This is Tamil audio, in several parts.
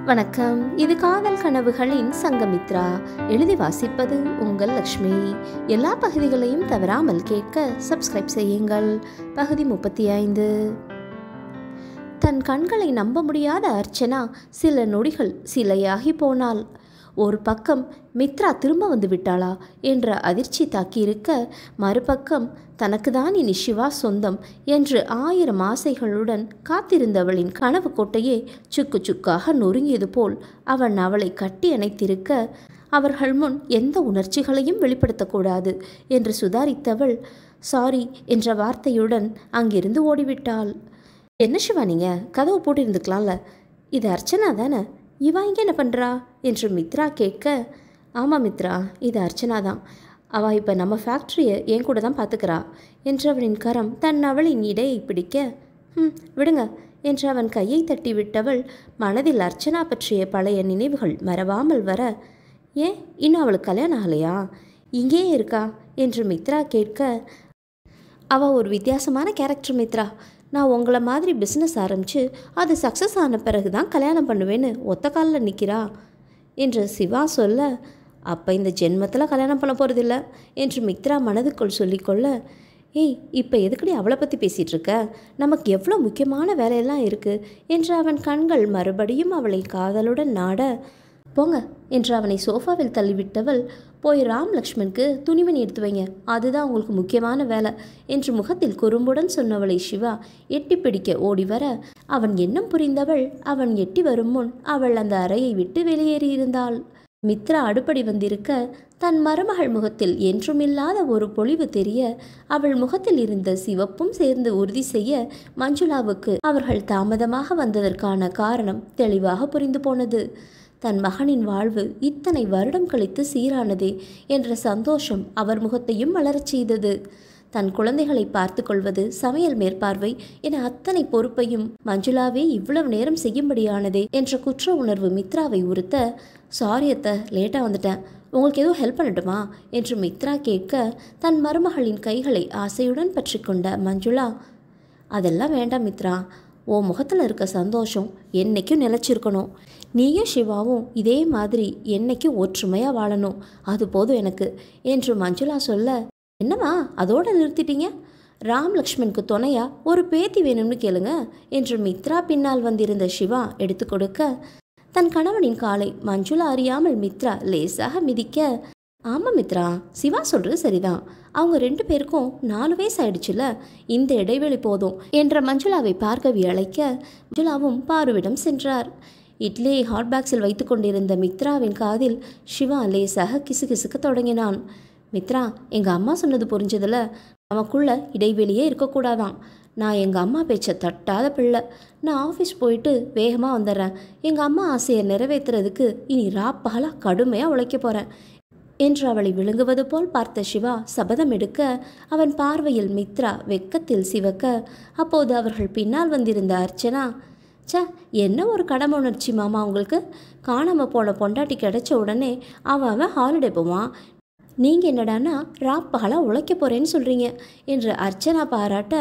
வணக்கம் இது காதல் கனவுகளின் சங்கமித்ரா எழுதி வாசிப்பது உங்கள் லக்ஷ்மி எல்லா பகுதிகளையும் தவறாமல் கேட்க சப்ஸ்கிரைப் செய்யுங்கள் பகுதி முப்பத்தி ஐந்து தன் கண்களை நம்ப முடியாத அர்ச்சனா சில நொடிகள் சிலையாகி போனாள் ஒரு பக்கம் மித்ரா திரும்ப வந்து விட்டாளா என்ற அதிர்ச்சி தாக்கியிருக்க மறுபக்கம் தனக்குதான் இனி சிவா சொந்தம் என்று ஆயிரம் ஆசைகளுடன் காத்திருந்தவளின் கனவு கோட்டையே சுக்கு சுக்காக நொறுங்கியது போல் அவன் அவளை கட்டி அணைத்திருக்க அவர்கள் முன் எந்த உணர்ச்சிகளையும் வெளிப்படுத்தக்கூடாது என்று சுதாரித்தவள் சாரி என்ற வார்த்தையுடன் அங்கிருந்து ஓடிவிட்டாள் என்ன சிவா நீங்கள் கதவு போட்டு இருந்துக்கலாம்ல இது அர்ச்சனா தானே இவா இங்கே என்ன பண்ணுறா என்று மித்ரா கேட்க ஆமாம் மித்ரா இது அர்ச்சனா தான் அவள் இப்போ நம்ம ஃபேக்ட்ரியை என் கூட தான் பார்த்துக்கிறா என்றவனின் கரம் தன் அவளின் இடையை பிடிக்க ம் விடுங்க என்று அவன் கையை தட்டி விட்டவள் மனதில் அர்ச்சனா பற்றிய பழைய நினைவுகள் மறவாமல் வர ஏன் இன்னும் அவளுக்கு கல்யாணம் ஆகலையா இங்கேயே இருக்கா என்று மித்ரா கேட்க அவள் ஒரு வித்தியாசமான கேரக்டர் மித்ரா நான் உங்களை மாதிரி பிஸ்னஸ் ஆரம்பித்து அது சக்ஸஸ் ஆன பிறகு தான் கல்யாணம் பண்ணுவேன்னு ஒத்த காலில் நிற்கிறா என்று சிவா சொல்ல அப்போ இந்த ஜென்மத்தில் கல்யாணம் பண்ண போகிறதில்ல என்று மித்ரா மனதுக்குள் சொல்லிக்கொள்ள ஏய் இப்போ எதுக்கடி அவளை பற்றி பேசிகிட்டு இருக்க நமக்கு எவ்வளோ முக்கியமான வேலையெல்லாம் இருக்குது என்று அவன் கண்கள் மறுபடியும் அவளை காதலுடன் நாட போங்க என்று அவனை சோஃபாவில் தள்ளிவிட்டவள் போய் ராம் லக்ஷ்மணுக்கு துணிமணி எடுத்து வைங்க அதுதான் உங்களுக்கு முக்கியமான வேலை என்று முகத்தில் குறும்புடன் சொன்னவளை சிவா எட்டி பிடிக்க ஓடி வர அவன் எண்ணம் புரிந்தவள் அவன் எட்டி வரும் முன் அவள் அந்த அறையை விட்டு வெளியேறியிருந்தாள் மித்ரா அடுப்படி வந்திருக்க தன் மருமகள் முகத்தில் என்றுமில்லாத ஒரு பொலிவு தெரிய அவள் முகத்தில் இருந்த சிவப்பும் சேர்ந்து உறுதி செய்ய மஞ்சுளாவுக்கு அவர்கள் தாமதமாக வந்ததற்கான காரணம் தெளிவாக புரிந்து போனது தன் மகனின் வாழ்வு இத்தனை வருடம் கழித்து சீரானதே என்ற சந்தோஷம் அவர் முகத்தையும் வளரச் செய்தது தன் குழந்தைகளை பார்த்து கொள்வது சமையல் மேற்பார்வை என அத்தனை பொறுப்பையும் மஞ்சுளாவே இவ்வளவு நேரம் செய்யும்படியானதே என்ற குற்ற உணர்வு மித்ராவை உறுத்த சாரி அத்தை லேட்டாக வந்துட்டேன் உங்களுக்கு எதுவும் ஹெல்ப் பண்ணட்டுமா என்று மித்ரா கேட்க தன் மருமகளின் கைகளை ஆசையுடன் பற்றி கொண்ட மஞ்சுளா அதெல்லாம் வேண்டாம் மித்ரா ஓ முகத்தில் இருக்க சந்தோஷம் என்னைக்கும் நிலச்சிருக்கணும் நீயும் சிவாவும் இதே மாதிரி என்னைக்கும் ஒற்றுமையாக வாழணும் அது போதும் எனக்கு என்று மஞ்சுளா சொல்ல என்னம்மா அதோட நிறுத்திட்டீங்க ராம் லக்ஷ்மணுக்கு துணையா ஒரு பேத்தி வேணும்னு கேளுங்க என்று மித்ரா பின்னால் வந்திருந்த சிவா எடுத்து கொடுக்க தன் கணவனின் காலை மஞ்சுளா அறியாமல் மித்ரா லேசாக மிதிக்க ஆமாம் மித்ரா சிவா சொல்கிறது சரிதான் அவங்க ரெண்டு பேருக்கும் நாலு வயசு ஆயிடுச்சுல இந்த இடைவெளி போதும் என்ற மஞ்சுளாவை பார்க்க அழைக்க மஞ்சுளாவும் பாருவிடம் சென்றார் இட்லியை ஹாட் பாக்ஸில் வைத்து கொண்டிருந்த மித்ராவின் காதில் சிவா லேசாக கிசுகிசுக்க தொடங்கினான் மித்ரா எங்கள் அம்மா சொன்னது புரிஞ்சதில்ல நமக்குள்ள இடைவெளியே இருக்கக்கூடாதாம் நான் எங்கள் அம்மா பேச்சை தட்டாத பிள்ளை நான் ஆஃபீஸ் போயிட்டு வேகமாக வந்துடுறேன் எங்கள் அம்மா ஆசையை நிறைவேற்றுறதுக்கு இனி ராப்பகலாக கடுமையாக உழைக்க போகிறேன் என்று அவளை விழுங்குவது போல் பார்த்த சிவா சபதம் எடுக்க அவன் பார்வையில் மித்ரா வெக்கத்தில் சிவக்க அப்போது அவர்கள் பின்னால் வந்திருந்த அர்ச்சனா ச்சே என்ன ஒரு கடமை உணர்ச்சி மாமா உங்களுக்கு காணாமல் போன பொண்டாட்டி கிடைச்ச உடனே அவன் அவன் ஹாலிடே போவான் நீங்கள் என்னடான்னா ராப்பகலாக உழைக்க போகிறேன்னு சொல்கிறீங்க என்று அர்ச்சனா பாராட்ட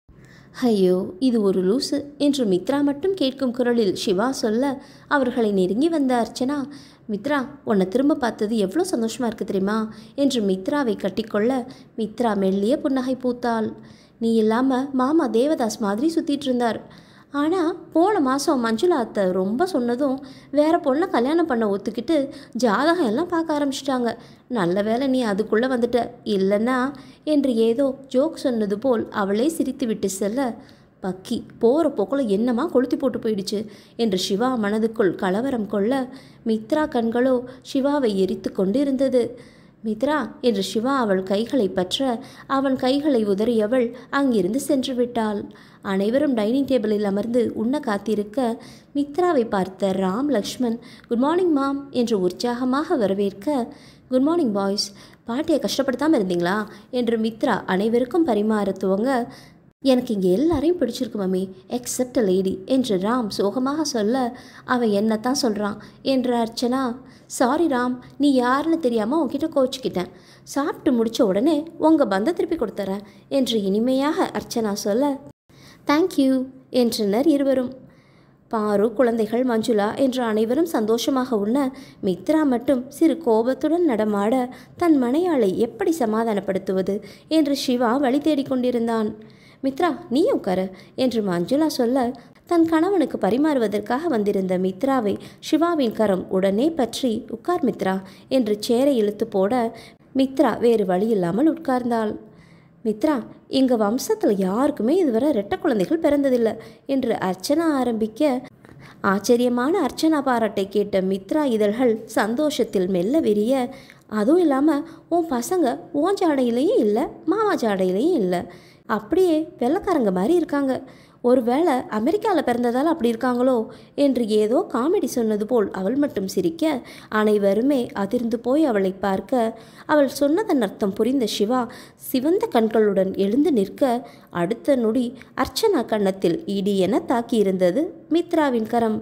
ஐயோ இது ஒரு லூசு என்று மித்ரா மட்டும் கேட்கும் குரலில் சிவா சொல்ல அவர்களை நெருங்கி வந்த அர்ச்சனா மித்ரா உன்னை திரும்ப பார்த்தது எவ்வளோ சந்தோஷமாக இருக்குது தெரியுமா என்று மித்ராவை கட்டிக்கொள்ள மித்ரா மெல்லிய புன்னகை பூத்தாள் நீ இல்லாமல் மாமா தேவதாஸ் மாதிரி சுற்றிட்டு இருந்தார் ஆனால் போன மாதம் மஞ்சுளா அத்தை ரொம்ப சொன்னதும் வேற பொண்ணை கல்யாணம் பண்ண ஒத்துக்கிட்டு ஜாதகம் எல்லாம் பார்க்க ஆரம்பிச்சிட்டாங்க நல்ல வேளை நீ அதுக்குள்ளே வந்துட்ட இல்லைன்னா என்று ஏதோ ஜோக் சொன்னது போல் அவளே சிரித்து விட்டு செல்ல பக்கி போகிற போக்கில் என்னமா கொளுத்தி போட்டு போயிடுச்சு என்று சிவா மனதுக்குள் கலவரம் கொள்ள மித்ரா கண்களோ சிவாவை எரித்து கொண்டு இருந்தது மித்ரா என்று சிவா அவள் கைகளை பற்ற அவன் கைகளை உதறியவள் அங்கிருந்து சென்று விட்டாள் அனைவரும் டைனிங் டேபிளில் அமர்ந்து உண்ண காத்திருக்க மித்ராவை பார்த்த Ram Lakshman good morning ma'am என்று உற்சாகமாக வரவேற்க குட் மார்னிங் பாய்ஸ் பாட்டியை கஷ்டப்படுத்தாமல் இருந்தீங்களா என்று மித்ரா அனைவருக்கும் பரிமாற துவங்க எனக்கு இங்கே எல்லாரையும் பிடிச்சிருக்கு மம்மி எக்ஸப்ட் லேடி என்று ராம் சோகமாக சொல்ல அவன் என்னத்தான் சொல்கிறான் என்ற அர்ச்சனா சாரி ராம் நீ யாருன்னு தெரியாமல் உன்கிட்ட கோச்சிக்கிட்டேன் சாப்பிட்டு முடித்த உடனே உங்கள் பந்தை திருப்பி கொடுத்துறேன் என்று இனிமையாக அர்ச்சனா சொல்ல தேங்க்யூ என்றனர் இருவரும் பாரு குழந்தைகள் மஞ்சுளா என்று அனைவரும் சந்தோஷமாக உண்ண மித்ரா மட்டும் சிறு கோபத்துடன் நடமாட தன் மனையாளை எப்படி சமாதானப்படுத்துவது என்று சிவா வழி தேடிக் கொண்டிருந்தான் மித்ரா நீ உட்கார என்று மஞ்சுளா சொல்ல தன் கணவனுக்கு பரிமாறுவதற்காக வந்திருந்த மித்ராவை சிவாவின் கரம் உடனே பற்றி உட்கார் மித்ரா என்று சேரை இழுத்து போட மித்ரா வேறு வழி இல்லாமல் உட்கார்ந்தாள் மித்ரா எங்கள் வம்சத்தில் யாருக்குமே இதுவரை ரெட்டை குழந்தைகள் பிறந்ததில்லை என்று அர்ச்சனா ஆரம்பிக்க ஆச்சரியமான அர்ச்சனா பாராட்டை கேட்ட மித்ரா இதழ்கள் சந்தோஷத்தில் மெல்ல விரிய அதுவும் இல்லாமல் உன் பசங்க உன் ஜாடையிலையும் இல்லை மாமா ஜாடையிலையும் இல்லை அப்படியே வெள்ளைக்காரங்க மாதிரி இருக்காங்க ஒருவேளை அமெரிக்காவில் பிறந்ததால் அப்படி இருக்காங்களோ என்று ஏதோ காமெடி சொன்னது போல் அவள் மட்டும் சிரிக்க அனைவருமே அதிர்ந்து போய் அவளை பார்க்க அவள் சொன்னதன் அர்த்தம் புரிந்த சிவா சிவந்த கண்களுடன் எழுந்து நிற்க அடுத்த நொடி அர்ச்சனா கன்னத்தில் இடி என தாக்கியிருந்தது மித்ராவின் கரம்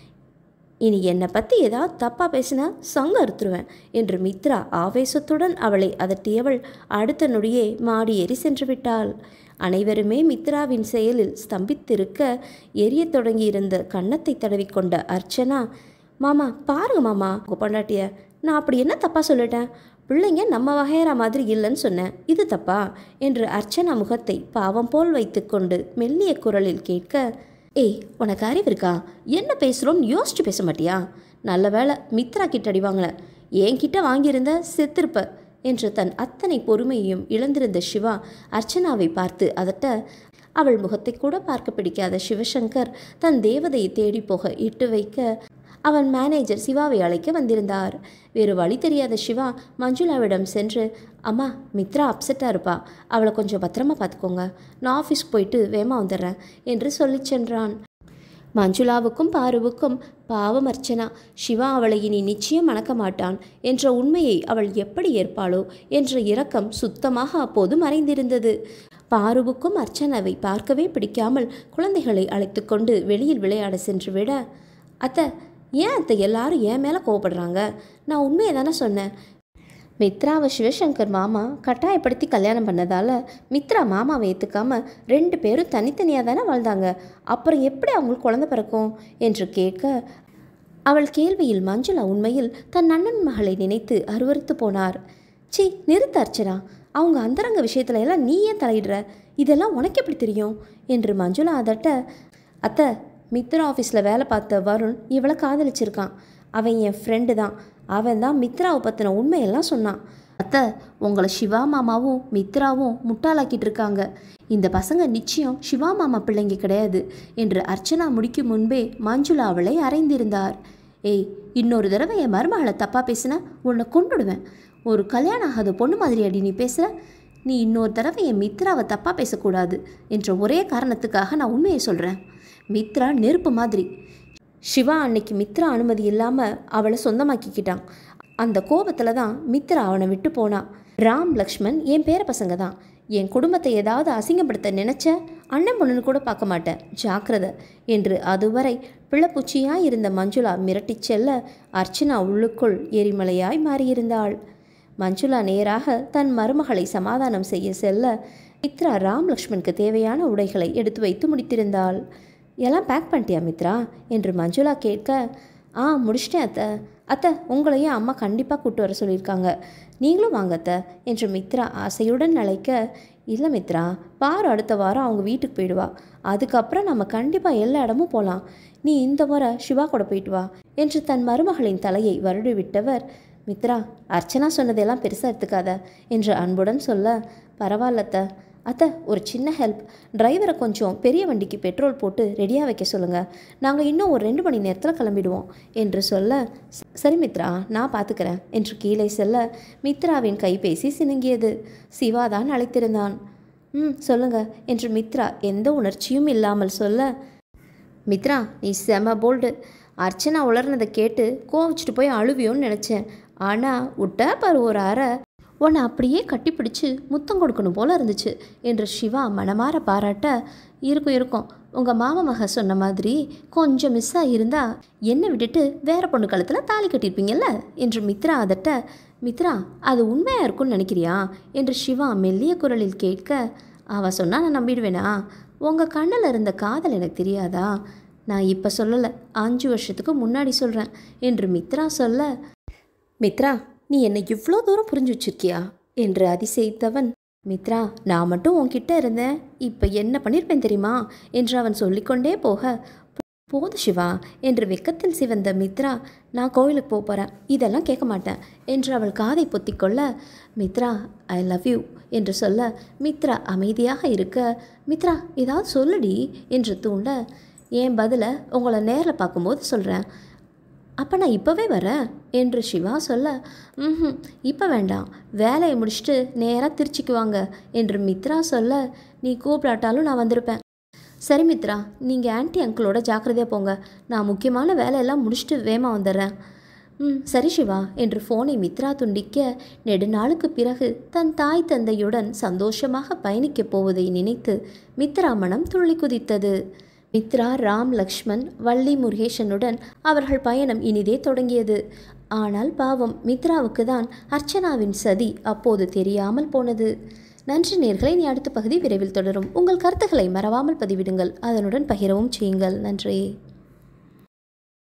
இனி என்னை பற்றி ஏதாவது தப்பாக பேசினா சங்க அறுத்துருவேன் என்று மித்ரா ஆவேசத்துடன் அவளை அதட்டியவள் அடுத்த நொடியே மாடி ஏறி சென்று விட்டாள் அனைவருமே மித்ராவின் செயலில் ஸ்தம்பித்திருக்க எரியத் தொடங்கியிருந்த கன்னத்தை தடவிக்கொண்ட அர்ச்சனா மாமா பாருங்க மாமா உங்கள் பொண்டாட்டிய நான் அப்படி என்ன தப்பாக சொல்லிட்டேன் பிள்ளைங்க நம்ம வகையற மாதிரி இல்லைன்னு சொன்னேன் இது தப்பா என்று அர்ச்சனா முகத்தை பாவம் போல் வைத்துக்கொண்டு மெல்லிய குரலில் கேட்க ஏய் உனக்கு அறிவு இருக்கா என்ன பேசுகிறோம்னு யோசிச்சு பேச மாட்டியா நல்ல வேளை மித்ரா கிட்ட அடி வாங்கல என்கிட்ட வாங்கியிருந்த செத்திருப்ப என்று தன் அத்தனை பொறுமையையும் இழந்திருந்த சிவா அர்ச்சனாவை பார்த்து அதட்ட அவள் முகத்தை கூட பார்க்க பிடிக்காத சிவசங்கர் தன் தேவதையை தேடி போக இட்டு வைக்க அவன் மேனேஜர் சிவாவை அழைக்க வந்திருந்தார் வேறு வழி தெரியாத சிவா மஞ்சுளாவிடம் சென்று அம்மா மித்ரா அப்செட்டாக இருப்பா அவளை கொஞ்சம் பத்திரமா பார்த்துக்கோங்க நான் ஆஃபீஸ்க்கு போயிட்டு வேமா வந்துடுறேன் என்று சொல்லிச் சென்றான் மஞ்சுளாவுக்கும் பாருவுக்கும் பாவம் அர்ச்சனா சிவா அவளை இனி நிச்சயம் மணக்க மாட்டான் என்ற உண்மையை அவள் எப்படி ஏற்பாளோ என்ற இரக்கம் சுத்தமாக அப்போது மறைந்திருந்தது பாருவுக்கும் அர்ச்சனாவை பார்க்கவே பிடிக்காமல் குழந்தைகளை அழைத்துக்கொண்டு வெளியில் விளையாட சென்று விட அத்தை ஏன் அத்தை எல்லாரும் என் மேலே கோவப்படுறாங்க நான் உண்மையை தானே சொன்னேன் மித்ராவை சிவசங்கர் மாமா கட்டாயப்படுத்தி கல்யாணம் பண்ணதால மித்ரா மாமாவை ஏற்றுக்காம ரெண்டு பேரும் தனித்தனியாக தானே வாழ்ந்தாங்க அப்புறம் எப்படி அவங்களுக்கு குழந்தை பிறக்கும் என்று கேட்க அவள் கேள்வியில் மஞ்சுளா உண்மையில் தன் அண்ணன் மகளை நினைத்து அருவருத்து போனார் சி நிறுத்த அர்ச்சனா அவங்க அந்தரங்க விஷயத்துல எல்லாம் நீ ஏன் தலையிடுற இதெல்லாம் உனக்கு எப்படி தெரியும் என்று மஞ்சுளா அதட்ட அத்தை மித்ரா ஆஃபீஸில் வேலை பார்த்த வருண் இவளை காதலிச்சிருக்கான் அவன் என் ஃப்ரெண்டு தான் அவன் தான் மித்ராவை பற்றின உண்மையெல்லாம் சொன்னான் அத்தை உங்களை சிவா மாமாவும் மித்ராவும் முட்டாளாக்கிட்டு இருக்காங்க இந்த பசங்க நிச்சயம் சிவா மாமா பிள்ளைங்க கிடையாது என்று அர்ச்சனா முடிக்கும் முன்பே மஞ்சுளா அவளை அறைந்திருந்தார் ஏய் இன்னொரு தடவை என் மருமகளை தப்பாக பேசினா உன்னை கொண்டுடுவேன் ஒரு கல்யாணம் ஆகாத பொண்ணு மாதிரி அடி நீ பேசுகிற நீ இன்னொரு தடவை என் மித்ராவை தப்பாக பேசக்கூடாது என்ற ஒரே காரணத்துக்காக நான் உண்மையை சொல்கிறேன் மித்ரா நெருப்பு மாதிரி சிவா அன்னைக்கு மித்ரா அனுமதி இல்லாமல் அவளை சொந்தமாக்கிக்கிட்டான் அந்த கோபத்தில் தான் மித்ரா அவனை விட்டு போனான் ராம் லக்ஷ்மண் என் பேர பசங்க தான் என் குடும்பத்தை ஏதாவது அசிங்கப்படுத்த நினச்ச அண்ணன் பொண்ணுன்னு கூட பார்க்க மாட்டேன் ஜாக்கிரதை என்று அதுவரை பிள்ளைப்பூச்சியாய் இருந்த மஞ்சுளா மிரட்டிச் செல்ல அர்ச்சனா உள்ளுக்குள் எரிமலையாய் மாறியிருந்தாள் மஞ்சுளா நேராக தன் மருமகளை சமாதானம் செய்ய செல்ல மித்ரா ராம் லக்ஷ்மணுக்கு தேவையான உடைகளை எடுத்து வைத்து முடித்திருந்தாள் எல்லாம் பேக் பண்ணிட்டியா மித்ரா என்று மஞ்சுளா கேட்க ஆ முடிச்சிட்டேன் அத்தை அத்தை உங்களையும் அம்மா கண்டிப்பாக கூட்டு வர சொல்லியிருக்காங்க நீங்களும் வாங்க அத்தை என்று மித்ரா ஆசையுடன் அழைக்க இல்லை மித்ரா பாரு அடுத்த வாரம் அவங்க வீட்டுக்கு போயிடுவா அதுக்கப்புறம் நம்ம கண்டிப்பாக எல்லா இடமும் போகலாம் நீ இந்த முறை சிவா கூட போயிட்டு வா என்று தன் மருமகளின் தலையை வருடி விட்டவர் மித்ரா அர்ச்சனா சொன்னதெல்லாம் பெருசாக எடுத்துக்காத என்று அன்புடன் சொல்ல பரவாயில்ல அத்தை அத்தை ஒரு சின்ன ஹெல்ப் டிரைவரை கொஞ்சம் பெரிய வண்டிக்கு பெட்ரோல் போட்டு ரெடியாக வைக்க சொல்லுங்கள் நாங்கள் இன்னும் ஒரு ரெண்டு மணி நேரத்தில் கிளம்பிடுவோம் என்று சொல்ல "ச- சரி மித்ரா நான் பார்த்துக்கிறேன் என்று கீழே செல்ல மித்ராவின் கைபேசி சினுங்கியது சிவா தான் அழைத்திருந்தான் ம் சொல்லுங்க என்று மித்ரா எந்த உணர்ச்சியும் இல்லாமல் சொல்ல மித்ரா நீ செம போல்டு அர்ச்சனா உளர்னதை கேட்டு கோவிச்சிட்டு போய் அழுவியோன்னு நினச்சேன் ஆனால் விட்டா பாரு ஒரு அறை உன்னை அப்படியே கட்டிப்பிடிச்சு முத்தம் கொடுக்கணும் போல இருந்துச்சு என்று சிவா மனமார பாராட்ட இருக்கும் இருக்கும் உங்கள் மாமா மக சொன்ன மாதிரி கொஞ்சம் மிஸ் ஆகியிருந்தா என்னை விட்டுட்டு வேற பொண்ணு கழுத்தில் தாலி கட்டியிருப்பீங்கல்ல என்று மித்ரா அதட்ட மித்ரா அது உண்மையாக இருக்கும்னு நினைக்கிறியா என்று சிவா மெல்லிய குரலில் கேட்க அவ சொன்னா நான் நம்பிடுவேனா உங்கள் கண்ணில் இருந்த காதல் எனக்கு தெரியாதா நான் இப்போ சொல்லலை அஞ்சு வருஷத்துக்கு முன்னாடி சொல்கிறேன் என்று மித்ரா சொல்ல மித்ரா நீ என்னை இவ்வளோ தூரம் புரிஞ்சு வச்சிருக்கியா என்று அதிசயித்தவன் மித்ரா நான் மட்டும் உன்கிட்ட இருந்தேன் இப்போ என்ன பண்ணியிருப்பேன் தெரியுமா என்று அவன் சொல்லிக்கொண்டே போக போது சிவா என்று வெக்கத்தில் சிவந்த மித்ரா நான் கோயிலுக்கு போக போகிறேன் இதெல்லாம் கேட்க மாட்டேன் என்று அவள் காதை பொத்திக்கொள்ள மித்ரா ஐ லவ் யூ என்று சொல்ல மித்ரா அமைதியாக இருக்க மித்ரா ஏதாவது சொல்லுடி என்று தூண்ட என் பதிலை உங்களை நேரில் பார்க்கும்போது சொல்கிறேன் அப்போ நான் இப்போவே வரேன் என்று சிவா சொல்ல ம் இப்போ வேண்டாம் வேலையை முடிச்சுட்டு நேராக திருச்சிக்கு வாங்க என்று மித்ரா சொல்ல நீ கூப்பிடாட்டாலும் நான் வந்திருப்பேன் சரி மித்ரா நீங்கள் ஆன்ட்டி அங்கிளோட ஜாக்கிரதையாக போங்க நான் முக்கியமான வேலையெல்லாம் முடிச்சுட்டு வேமா வந்துடுறேன் ம் சரி சிவா என்று ஃபோனை மித்ரா துண்டிக்க நெடுநாளுக்கு பிறகு தன் தாய் தந்தையுடன் சந்தோஷமாக பயணிக்கப் போவதை நினைத்து மித்ரா மனம் துள்ளி குதித்தது மித்ரா ராம் லக்ஷ்மண் வள்ளி முருகேசனுடன் அவர்கள் பயணம் இனிதே தொடங்கியது ஆனால் பாவம் மித்ராவுக்கு தான் அர்ச்சனாவின் சதி அப்போது தெரியாமல் போனது நன்றி நேர்களை நீ அடுத்த பகுதி விரைவில் தொடரும் உங்கள் கருத்துக்களை மறவாமல் பதிவிடுங்கள் அதனுடன் பகிரவும் செய்யுங்கள் நன்றி